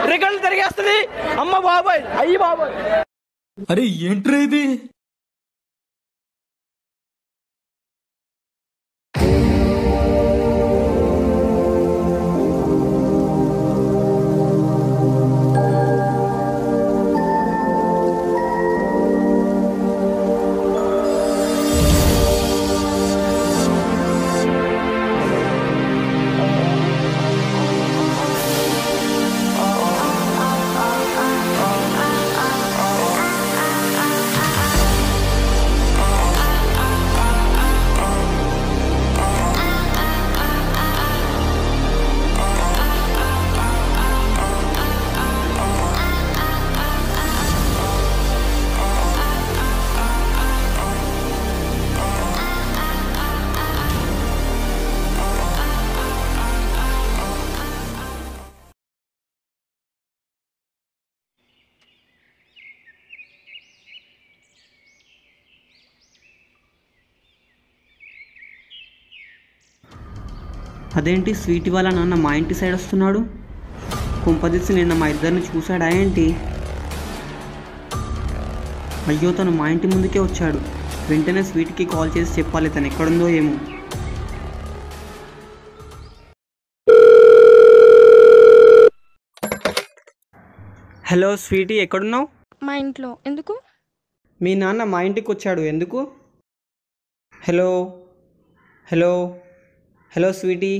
Recall తిరిగేస్తుంది అమ్మ బాబాయ్ అయ్యి బాబాయ్ అరే ఏంట్రా ఇది అదేంటి స్వీట్ వాళ్ళ నాన్న మా ఇంటి సైడ్ వస్తున్నాడు కుంపదీసి నిన్న మా ఇద్దరిని చూశాడా ఏంటి అయ్యో తను మా ఇంటి ముందుకే వచ్చాడు వెంటనే స్వీట్కి కాల్ చేసి చెప్పాలి తను ఎక్కడుందో ఏమో హలో స్వీటీ ఎక్కడున్నావు మా ఇంట్లో ఎందుకు మీ నాన్న మా ఇంటికి వచ్చాడు ఎందుకు hello hello hello Sweety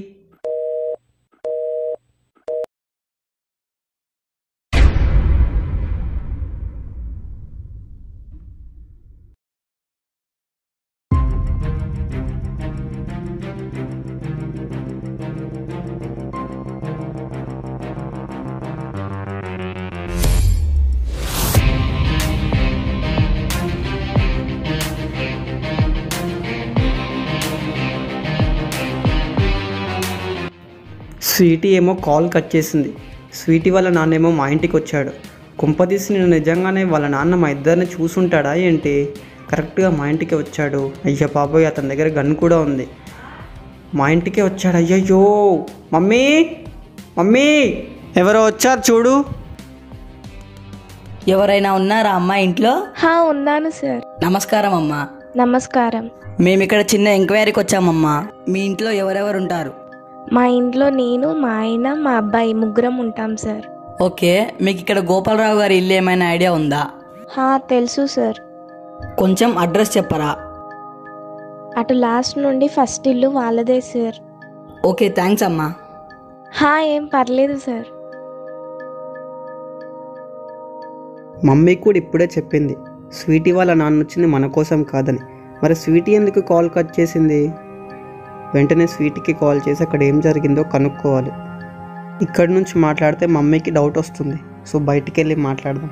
Sweety ఏమో కాల్ కట్ చేసింది స్వీటీ వాళ్ళ నాన్నేమో మా ఇంటికి వచ్చాడు కుంపదీసి నేను నిజంగానే వాళ్ళ నాన్న మా ఇద్దరిని చూసుంటాడా ఏంటి కరెక్ట్గా మా ఇంటికి వచ్చాడు అయ్యో బాబోయ్ అతని దగ్గర గన్ కూడా ఉంది మా ఇంటికే వచ్చాడు అయ్యయ్యో మమ్మీ మమ్మీ ఎవరో వచ్చారు చూడు ఎవరైనా ఉన్నారా అమ్మా ఇంట్లో హా ఉన్నాను సార్ నమస్కారం అమ్మా నమస్కారం మేము ఇక్కడ చిన్న ఎంక్వైరీకి వచ్చామమ్మా మీ ఇంట్లో ఎవరెవరు ఉంటారు మా ఇంట్లో నేను మా ఆయన మా అబ్బాయి ముగ్గురం ఉంటాం సార్ ఓకే మీకు ఇక్కడ గోపాలరావు గారి ఇల్లు ఏమైనా ఐడియా ఉందా హా తెలుసు సార్ కొంచెం అడ్రస్ చెప్పరా అటు లాస్ట్ నుండి ఫస్ట్ ఇల్లు వాళ్ళదే సార్ ఓకే థ్యాంక్స్ అమ్మా హా ఏం పర్లేదు సార్ మమ్మీ కూడా ఇప్పుడే చెప్పింది స్వీటీ వాళ్ళ నాన్న వచ్చింది మన కోసం కాదని మరి స్వీటీ ఎందుకు కాల్ కట్ చేసింది వెంటనే స్వీటీకి కాల్ చేసి అక్కడ ఏం జరిగిందో కనుక్కోవాలి ఇక్కడి నుంచి మాట్లాడితే మమ్మీకి డౌట్ వస్తుంది సో బయటికి వెళ్ళి మాట్లాడదాం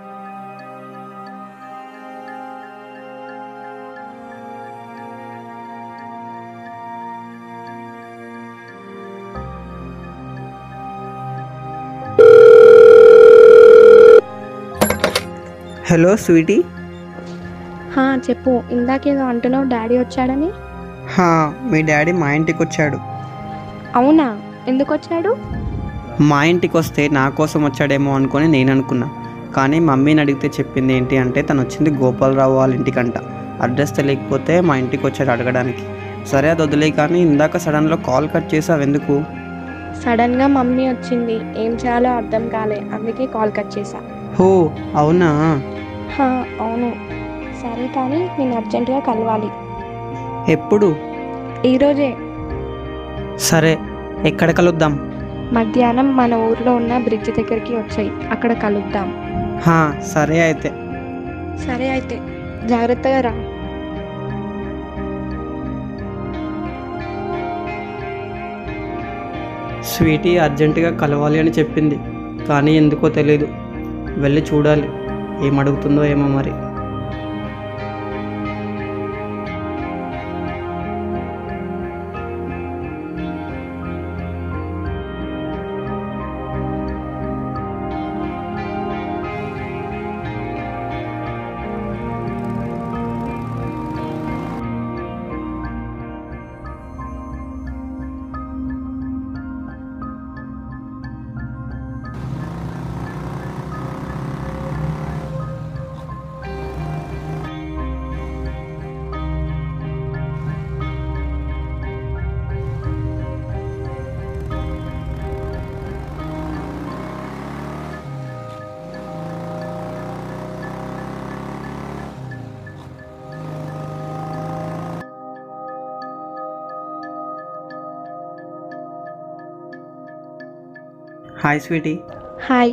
హలో స్వీటీ హా చెప్పు ఇందాకేదో అంటున్నావు డాడీ వచ్చాడని హా మీ డాడీ మా ఇంటికి వచ్చాడు అవునా ఎందుకు వచ్చాడు మా ఇంటికి వస్తే నా కోసం వచ్చాడేమో అనుకొని నేను అనుకున్నా కానీ మమ్మీని అడిగితే చెప్పింది ఏంటి అంటే తను వచ్చింది గోపాలరావు వాళ్ళ ఇంటికంట అడ్రస్ తెలియకపోతే మా ఇంటికి వచ్చాడు అడగడానికి సరే అది వదిలే కానీ ఇందాక సడన్లో కాల్ కట్ చేసావు ఎందుకు సడన్గా మమ్మీ వచ్చింది ఏం చేయాలో అర్థం కాలే అందుకే కాల్ కట్ చేశా హో అవునా హా అవును సరే కానీ నేను అర్జెంటుగా కలవాలి ఎప్పుడు ఈరోజే సరే ఎక్కడ కలుద్దాం మధ్యాహ్నం మన ఊర్లో ఉన్న బ్రిడ్జ్ దగ్గరికి వచ్చాయి అక్కడ కలుద్దాం హా సరే అయితే సరే అయితే జాగ్రత్తగా రా స్వీటీ అర్జెంటుగా కలవాలి అని చెప్పింది కానీ ఎందుకో తెలీదు వెళ్ళి చూడాలి ఏం అడుగుతుందో ఏమో మరి హాయ్ స్వీటీ హాయ్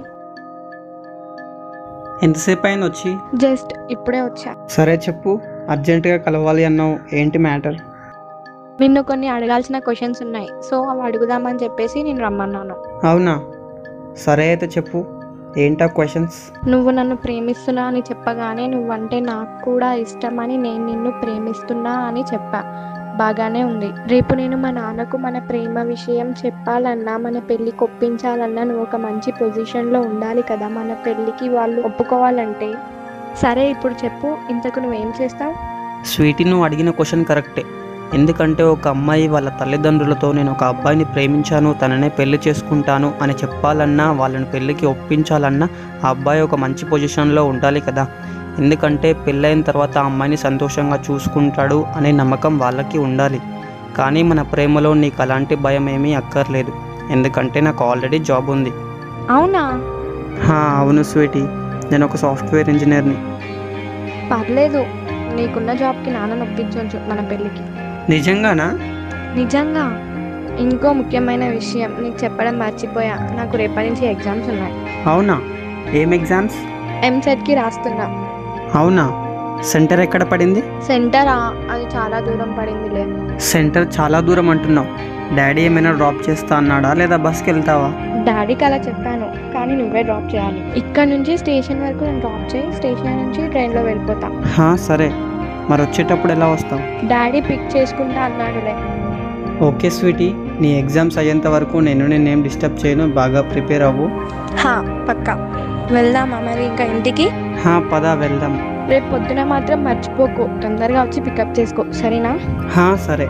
ఎంతసేపు అయింది వచ్చి జస్ట్ ఇప్పుడే వచ్చా సరే చెప్పు అర్జెంటుగా కలవాలి అన్నావు ఏంటి మ్యాటర్ నిన్ను కొన్ని అడగాల్సిన క్వశ్చన్స్ ఉన్నాయి సో అవి అడుగుదామని చెప్పేసి నేను రమ్మన్నాను అవునా సరే అయితే చెప్పు ఏంటా క్వశ్చన్స్ నువ్వు నన్ను ప్రేమిస్తున్నా అని చెప్పగానే నువ్వంటే నాకు కూడా ఇష్టమని నేను నిన్ను ప్రేమిస్తున్నా అని చెప్పా బాగానే ఉంది రేపు నేను మా నాన్నకు మన ప్రేమ విషయం చెప్పాలన్నా మన పెళ్ళి కొప్పించాలన్నా నువ్వు ఒక మంచి పొజిషన్లో ఉండాలి కదా మన పెళ్ళికి వాళ్ళు ఒప్పుకోవాలంటే సరే ఇప్పుడు చెప్పు ఇంతకు నువ్వేం చేస్తావు స్వీటీ నువ్వు అడిగిన క్వశ్చన్ కరెక్టే ఎందుకంటే ఒక అమ్మాయి వాళ్ళ తల్లిదండ్రులతో నేను ఒక అబ్బాయిని ప్రేమించాను తననే పెళ్లి చేసుకుంటాను అని చెప్పాలన్నా వాళ్ళని పెళ్లికి ఒప్పించాలన్నా ఆ అబ్బాయి ఒక మంచి పొజిషన్లో ఉండాలి కదా ఎందుకంటే పెళ్ళైన తర్వాత ఆ అమ్మాయిని సంతోషంగా చూసుకుంటాడు అనే నమ్మకం వాళ్ళకి ఉండాలి కానీ మన ప్రేమలో నీకు అలాంటి భయం ఏమీ అక్కర్లేదు ఎందుకంటే నాకు ఆల్రెడీ జాబ్ ఉంది అవునా హా, అవును స్వీటీ నేను ఒక సాఫ్ట్వేర్ ఇంజనీర్ని పర్లేదు నీకున్న జాబ్కి నాన్న నొప్పించవచ్చు మన పెళ్ళికి నిజంగానా నిజంగా ఇంకో ముఖ్యమైన విషయం నీకు చెప్పడం మర్చిపోయా నాకు రేపటి నుంచి ఎగ్జామ్స్ ఉన్నాయి అవునా ఏం ఎగ్జామ్స్ ఎంసెట్కి రాస్తున్నా అవునా సెంటర్ ఎక్కడ పడింది సెంటరా అది చాలా దూరం పడిందిలే సెంటర్ చాలా దూరం అంటున్నావు డాడీ ఏమైనా డ్రాప్ చేస్తా అన్నాడా లేదా బస్కి వెళ్తావా డాడీకి అలా చెప్పాను కానీ నువ్వే డ్రాప్ చేయాలి ఇక్కడ నుంచి స్టేషన్ వరకు నేను డ్రాప్ చేయి స్టేషన్ నుంచి ట్రైన్లో వెళ్ళిపోతా హా, సరే మరి వచ్చేటప్పుడు ఎలా వస్తావు డాడీ పిక్ చేసుకుంటా అన్నాడులే ఓకే స్వీటీ నీ ఎగ్జామ్స్ అయ్యేంత వరకు నేను నేనేం డిస్టర్బ్ చేయను బాగా ప్రిపేర్ అవ్వు హా పక్కా వెళ్దామా మరి ఇంకా ఇంటికి హా పద వెళ్దాం రేపు పొద్దున మాత్రం మర్చిపోకు తొందరగా వచ్చి పికప్ చేసుకో సరేనా హా సరే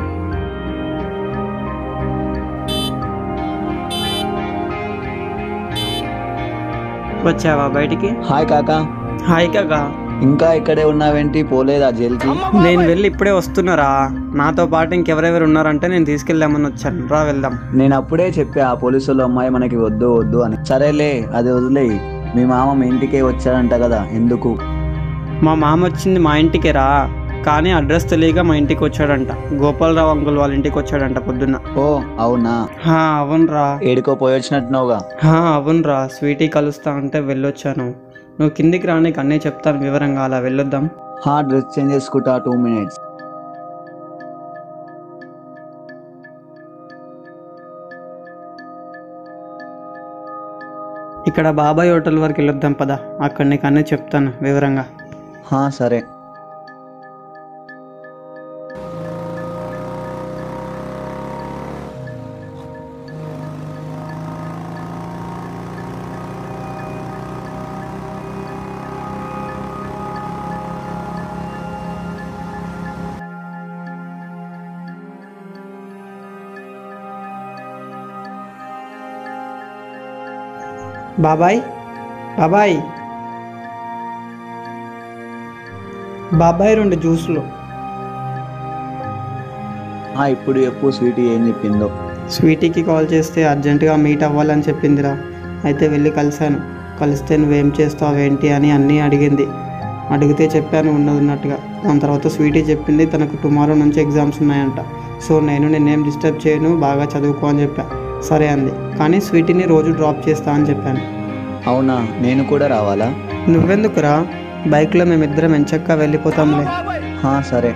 వచ్చావా బయటికి హాయ్ కాకా హాయ్ కాకా ఇంకా ఇక్కడే ఉన్నావేంటి పోలేదా జైలుకి నేను వెళ్ళి ఇప్పుడే వస్తున్నారా నాతో పాటు ఇంకెవరెవరు ఉన్నారంటే నేను తీసుకెళ్దామని వచ్చాను రా వెళ్దాం నేను అప్పుడే చెప్పా ఆ పోలీసులు అమ్మాయి మనకి వద్దు వద్దు అని సరేలే అది వదిలేయి మీ మామ మీ ఇంటికే వచ్చాడంట కదా ఎందుకు మా మామ వచ్చింది మా ఇంటికి రా కానీ అడ్రస్ తెలియక మా ఇంటికి వచ్చాడంట గోపాలరావు అంకుల్ వాళ్ళ ఇంటికి వచ్చాడంట పొద్దున్న ఓ అవునా హా అవునరా ఏడుకో పోయి వచ్చినట్టున్నావుగా హా అవునరా స్వీటీ కలుస్తా అంటే వెళ్ళొచ్చాను నువ్వు కిందికి రా నీకు అన్నీ చెప్తాను వివరంగా అలా వెళ్ళొద్దాం హా డ్రెస్ చేంజ్ చేసుకుంటా టూ మినిట్స్ ఇక్కడ బాబాయ్ హోటల్ వరకు వెళ్ళొద్దాం పద అక్కడ నీకు అన్నీ చెప్తాను వివరంగా హా సరే బాబాయ్ బాబాయ్ బాబాయ్ రెండు జ్యూస్లు హా ఇప్పుడు చెప్పు స్వీటీ ఏం చెప్పిందో స్వీటీకి కాల్ చేస్తే అర్జెంటుగా మీట్ అవ్వాలని చెప్పిందిరా అయితే వెళ్ళి కలిశాను కలిస్తే నువ్వేం చేస్తావు ఏంటి అని అన్నీ అడిగింది అడిగితే చెప్పాను ఉన్నది ఉన్నట్టుగా దాని తర్వాత స్వీటీ చెప్పింది తనకు టుమారో నుంచి ఎగ్జామ్స్ ఉన్నాయంట సో నేను నిన్నేం డిస్టర్బ్ చేయను బాగా చదువుకో అని చెప్పా సరే అంది కానీ స్వీటీని రోజు డ్రాప్ చేస్తా అని చెప్పాను అవునా నేను కూడా రావాలా నువ్వెందుకురా బైక్లో మేమిద్దరం ఎంచక్కా వెళ్ళిపోతాంలే హా సరే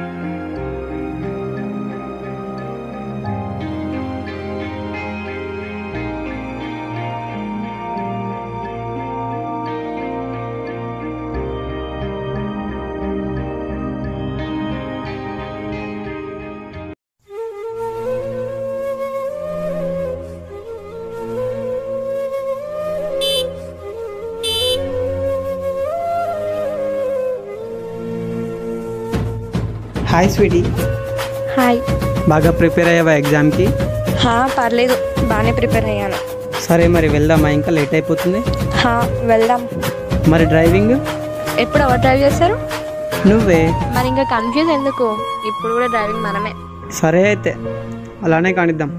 హాయ్ స్వీటీ హాయ్ బాగా ప్రిపేర్ అయ్యావా ఎగ్జామ్కి హా పర్లేదు బాగానే ప్రిపేర్ అయ్యాను సరే మరి వెళ్దామా ఇంకా లేట్ అయిపోతుంది హా వెళ్దాం మరి డ్రైవింగ్ ఎప్పుడు ఎవరు డ్రైవ్ చేస్తారు నువ్వే మరి ఇంకా కన్ఫ్యూజ్ ఎందుకు ఇప్పుడు కూడా డ్రైవింగ్ మనమే సరే అయితే అలానే కానిద్దాం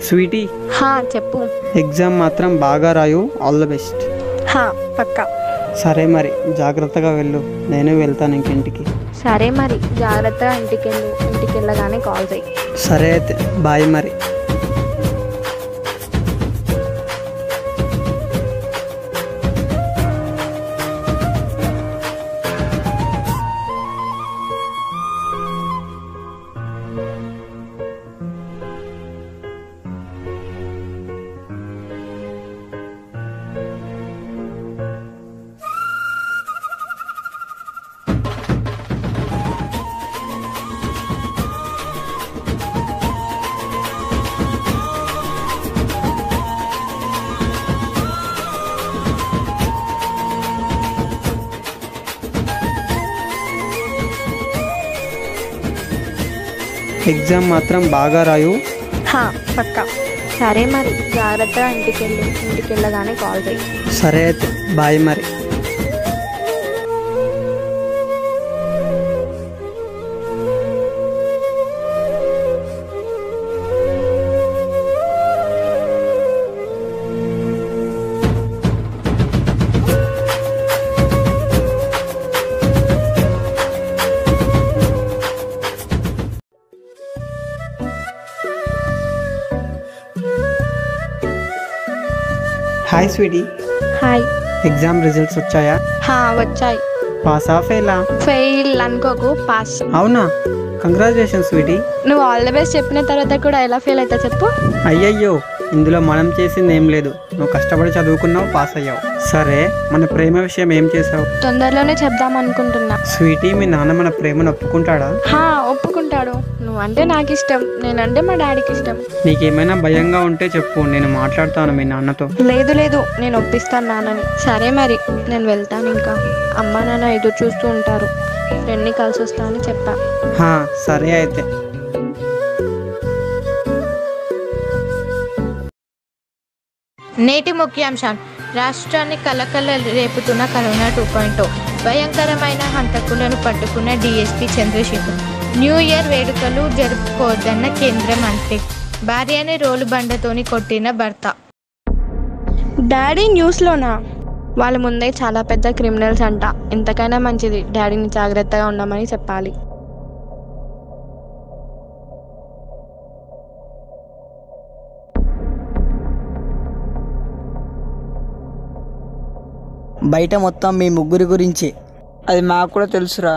స్వీటీ హా చెప్పు ఎగ్జామ్ మాత్రం బాగా రాయు ఆల్ ద బెస్ట్ హా పక్కా సరే మరి జాగ్రత్తగా వెళ్ళు నేను వెళ్తాను ఇంక ఇంటికి సరే మరి జాగ్రత్తగా ఇంటికి వెళ్ళు ఇంటికి వెళ్ళగానే కాల్ చేయి సరే అయితే బాయ్ మరి ఎగ్జామ్ మాత్రం బాగా రాయు హా పక్కా సరే మరి జాగ్రత్తగా ఇంటికి వెళ్ళు ఇంటికి వెళ్ళగానే కాల్ చేయి సరే అయితే బాయ్ మరి hi Sweety hi exam results వచ్చాయా హా వచ్చాయి పాస్ ఆఫ్ ఎలా ఫెయిల్ అనుకోకు పాస్ అవునా కంగ్రాచులేషన్స్ స్వీటీ నువ్వు ఆల్ ద బెస్ట్ చెప్పిన తర్వాత కూడా ఎలా ఫెయిల్ అవుతా చెప్పు అయ్యయ్యో ఇందులో మనం చేసింది ఏం లేదు నువ్వు కష్టపడి చదువుకున్నావు పాస్ అయ్యావు సరే మన ప్రేమ విషయం ఏం చేసావు తొందరలోనే చెప్దాం అనుకుంటున్నా స్వీటీ మీ నాన్న మన ప్రేమను ఒప్పుకుంటాడా హా ఒప్పుకుంటాడు నువ్వంటే నాకు ఇష్టం నేనంటే మా డాడీకి ఇష్టం నీకేమైనా భయంగా ఉంటే చెప్పు నేను మాట్లాడతాను మీ నాన్నతో లేదు లేదు నేను ఒప్పిస్తాను నాన్నని సరే మరి నేను వెళ్తాను ఇంకా అమ్మ నాన్న ఎదురు చూస్తూ ఉంటారు ఫ్రెండ్ని కలిసి వస్తా అని చెప్పా హా, సరే అయితే నేటి ముఖ్యాంశాలు రాష్ట్రాన్ని కలకల రేపుతున్న కరోనా టూ పాయింట్ భయంకరమైన హంతకులను పట్టుకున్న డీఎస్పీ చంద్రశేఖర్ న్యూ ఇయర్ వేడుకలు జరుపుకోవద్దన్న కేంద్ర మంత్రి భార్యని రోలు బండతోని కొట్టిన భర్త డాడీ న్యూస్లోనా వాళ్ళ ముందే చాలా పెద్ద క్రిమినల్స్ అంట ఎంతకైనా మంచిది డాడీని జాగ్రత్తగా ఉండమని చెప్పాలి బయట మొత్తం మీ ముగ్గురి గురించి అది మాకు కూడా తెలుసురా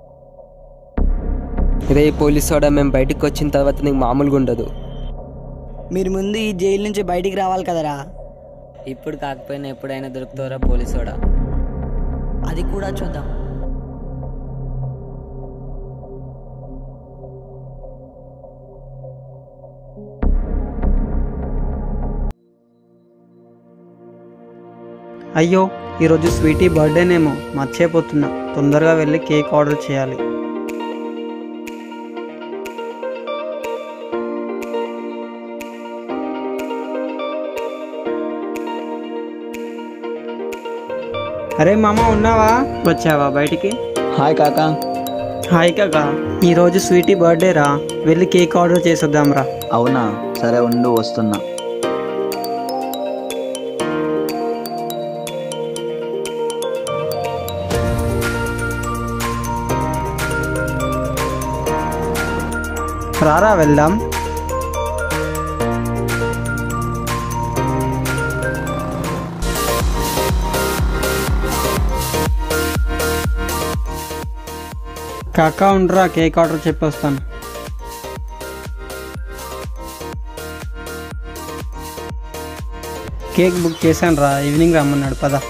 రే పోలీస్ వాడా మేము బయటికి వచ్చిన తర్వాత నీకు మామూలుగా ఉండదు మీరు ముందు ఈ జైలు నుంచి బయటికి రావాలి కదరా ఇప్పుడు కాకపోయినా ఎప్పుడైనా దొరుకుతారా పోలీసోడా అది కూడా చూద్దాం అయ్యో ఈరోజు స్వీటీ బర్త్డేనేమో మర్చిపోతున్నా తొందరగా వెళ్ళి కేక్ ఆర్డర్ చేయాలి అరే మామ ఉన్నావా వచ్చావా బయటికి హాయ్ కాకా హాయ్ కాకా ఈరోజు స్వీటీ బర్త్డే రా వెళ్ళి కేక్ ఆర్డర్ చేసొద్దాం రా అవునా సరే ఉండు వస్తున్నా రారా వెళ్దాం కాకా ఉండరా కేక్ ఆర్డర్ చెప్పి వస్తాను కేక్ బుక్ చేశాను రా ఈవినింగ్ రమ్మన్నాడు పద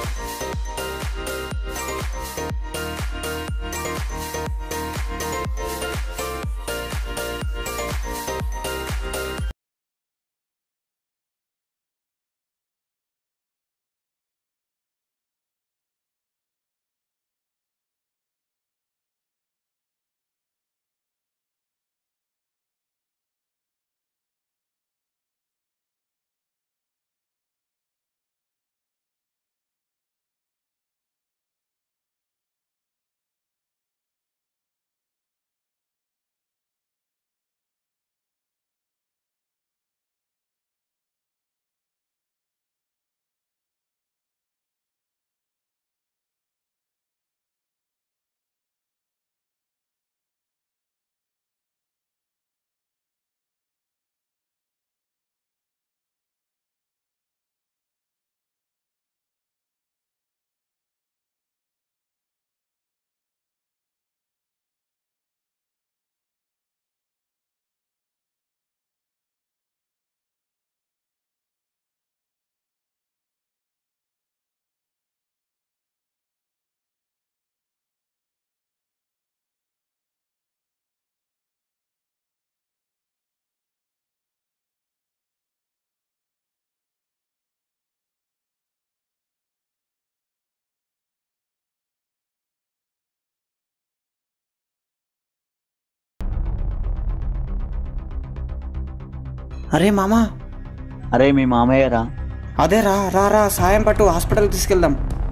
అరే మామా అరే మీ మామయ్య రా అదే రా రా రా సాయం పట్టు హాస్పిటల్కి తీసుకెళ్దాం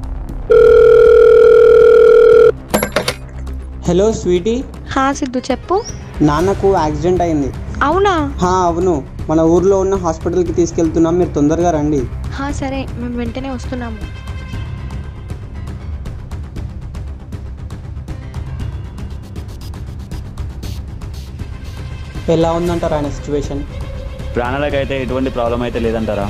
హలో స్వీటీ హా సిద్ధు చెప్పు నాన్నకు యాక్సిడెంట్ అయింది అవునా హా అవును మన ఊర్లో ఉన్న హాస్పిటల్కి తీసుకెళ్తున్నాం మీరు తొందరగా రండి హా సరే మేము వెంటనే వస్తున్నాము ఎలా ఉందంటారు ఆయన సిచ్యువేషన్ ప్రాణాలకైతే ఎటువంటి ప్రాబ్లం అయితే లేదంటారా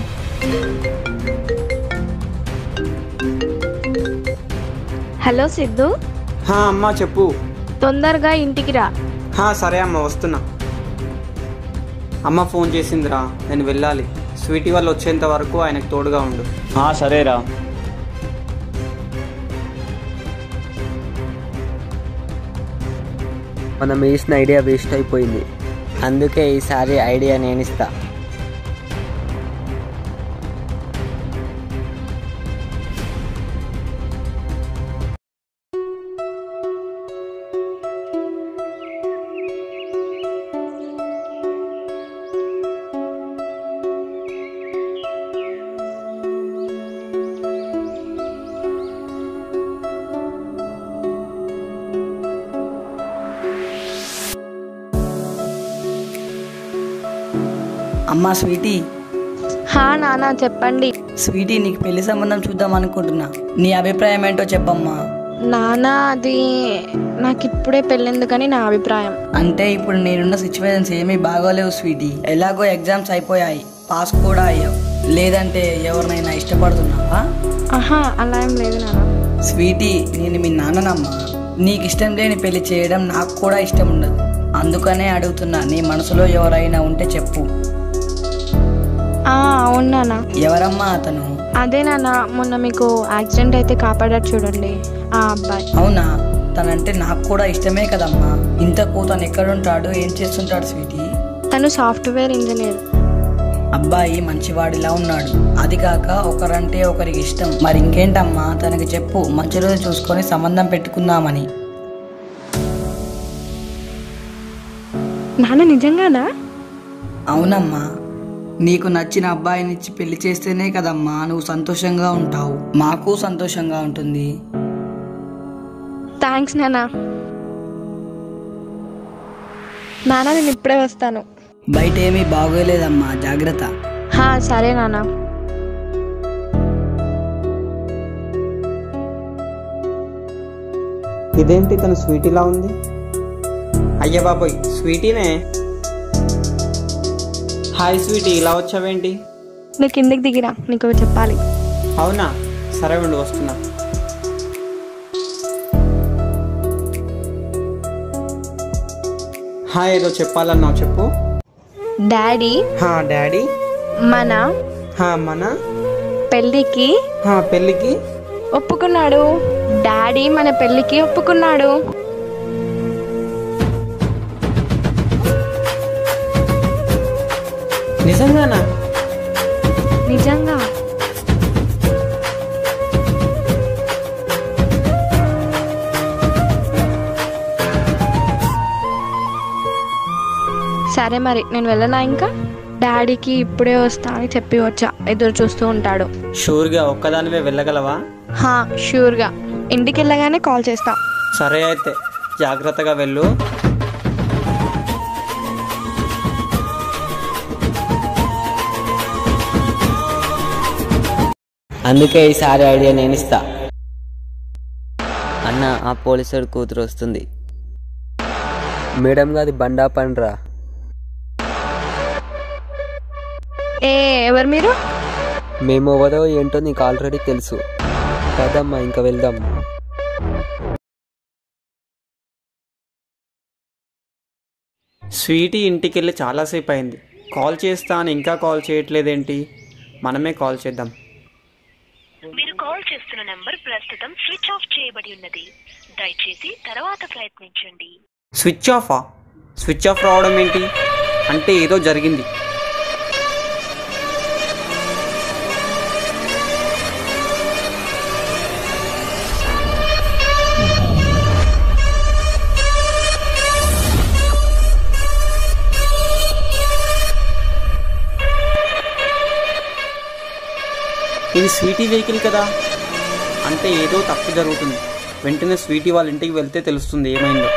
హలో సిద్ధు హా అమ్మా చెప్పు తొందరగా ఇంటికి రా హా సరే అమ్మ వస్తున్నా అమ్మ ఫోన్ చేసిందిరా నేను వెళ్ళాలి స్వీటీ వాళ్ళు వచ్చేంత వరకు ఆయనకు తోడుగా ఉండు ఆ, సరేరా మనం వేసిన ఐడియా వేస్ట్ అయిపోయింది అందుకే ఈసారి ఐడియా నేను ఇస్తా అమ్మా స్వీటీ హా నాన్న చెప్పండి స్వీటీ నీకు పెళ్లి సంబంధం చూద్దాం అనుకుంటున్నా నీ అభిప్రాయం ఏంటో చెప్పమ్మా నాన్న అది నాకు ఇప్పుడే పెళ్ళెందుకని నా అభిప్రాయం అంటే ఇప్పుడు నేనున్న సిచ్యువేషన్స్ ఏమీ బాగోలేవు స్వీటీ ఎలాగో ఎగ్జామ్స్ అయిపోయాయి పాస్ కూడా అయ్యావు లేదంటే ఎవరినైనా ఇష్టపడుతున్నావా ఆహా అలా ఏం లేదు నాన్న స్వీటీ నేను మీ నాన్ననమ్మా నీకు ఇష్టం లేని పెళ్లి చేయడం నాకు కూడా ఇష్టం ఉండదు అందుకనే అడుగుతున్నా నీ మనసులో ఎవరైనా ఉంటే చెప్పు ఆ, అవును నాన్న ఎవరమ్మా అతను అదే నాన్న మొన్న మీకు యాక్సిడెంట్ అయితే కాపాడారు చూడండి ఆ అబ్బాయి అవునా తనంటే నాకు కూడా ఇష్టమే కదమ్మా ఇంతకు తను ఎక్కడుంటాడు ఏం చేస్తుంటాడు స్వీటీ తను సాఫ్ట్వేర్ ఇంజనీర్ అబ్బాయి మంచివాడిలా ఉన్నాడు అది కాక ఒకరంటే ఒకరికి ఇష్టం మరి ఇంకేంటమ్మా తనకి చెప్పు మంచి రోజు చూసుకొని సంబంధం పెట్టుకుందామని నాన్న నిజంగానా అవునమ్మా నీకు నచ్చిన అబ్బాయినిచ్చి పెళ్లి చేస్తేనే కదమ్మా నువ్వు సంతోషంగా ఉంటావు మాకు సంతోషంగా ఉంటుంది థ్యాంక్స్ నాన్న నాన్న నేను ఇప్పుడే వస్తాను బయట ఏమీ బాగోలేదమ్మా జాగ్రత్త హా సరే నాన్న ఇదేంటి తన స్వీటీలా ఉంది అయ్య బాబోయ్ స్వీటీనే హాయ్ స్వీటీ ఇలా వచ్చావేంటి నువ్వు కిందికి దిగిరా నీకు చెప్పాలి అవునా సరే ఉండు వస్తున్నా హాయ్ ఏదో చెప్పాలన్నావు చెప్పు డాడీ హా డాడీ మన హా మన పెళ్ళికి హా పెళ్ళికి ఒప్పుకున్నాడు డాడీ మన పెళ్ళికి ఒప్పుకున్నాడు నిజంగానా నిజంగా సరే మరి నేను వెళ్ళనా ఇంకా డాడీకి ఇప్పుడే వస్తా అని చెప్పి వచ్చా ఎదురు చూస్తూ ఉంటాడు షూర్గా ఒక్కదానివే వెళ్ళగలవా హా షూర్గా ఇంటికి వెళ్ళగానే కాల్ చేస్తా సరే అయితే జాగ్రత్తగా వెళ్ళు అందుకే ఈసారి ఐడియా నేను ఇస్తా అన్న ఆ పోలీసుడు కూతురు వస్తుంది మేడం గారి బండా పండ్రా ఏ ఎవరు మీరు మేము ఎవరో ఏంటో నీకు ఆల్రెడీ తెలుసు కదమ్మా ఇంకా వెళ్దాం స్వీటీ ఇంటికి వెళ్ళి చాలాసేపు అయింది కాల్ చేస్తా అని ఇంకా కాల్ చేయట్లేదేంటి మనమే కాల్ చేద్దాం మీరు కాల్ చేస్తున్న నంబర్ ప్రస్తుతం స్విచ్ ఆఫ్ చేయబడి ఉన్నది దయచేసి తర్వాత ప్రయత్నించండి స్విచ్ ఆఫా స్విచ్ ఆఫ్ రావడం ఏంటి అంటే ఏదో జరిగింది ఇది స్వీటీ వెహికల్ కదా అంటే ఏదో తప్పు జరుగుతుంది వెంటనే స్వీటీ వాళ్ళ ఇంటికి వెళ్తే తెలుస్తుంది ఏమైందో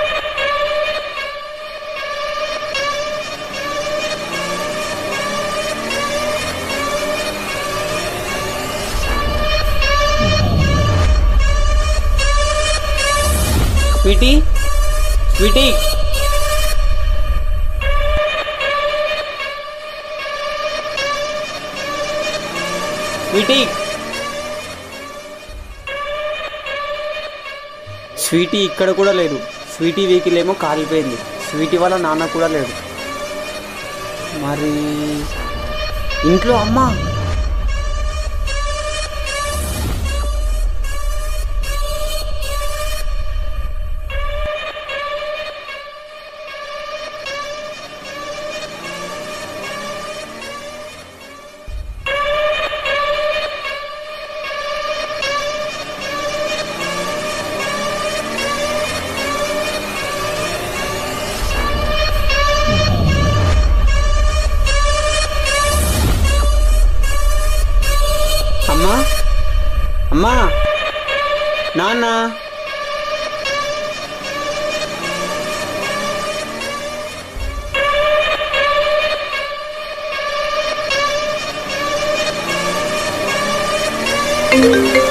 స్వీటీ స్వీటీ స్వీటీ స్వీటీ ఇక్కడ కూడా లేదు స్వీటీ వెహికల్ ఏమో కాలిపోయింది స్వీటీ వాళ్ళ నాన్న కూడా లేడు మరి ఇంట్లో అమ్మ అమ్మా అమ్మా నాన్న Thank you.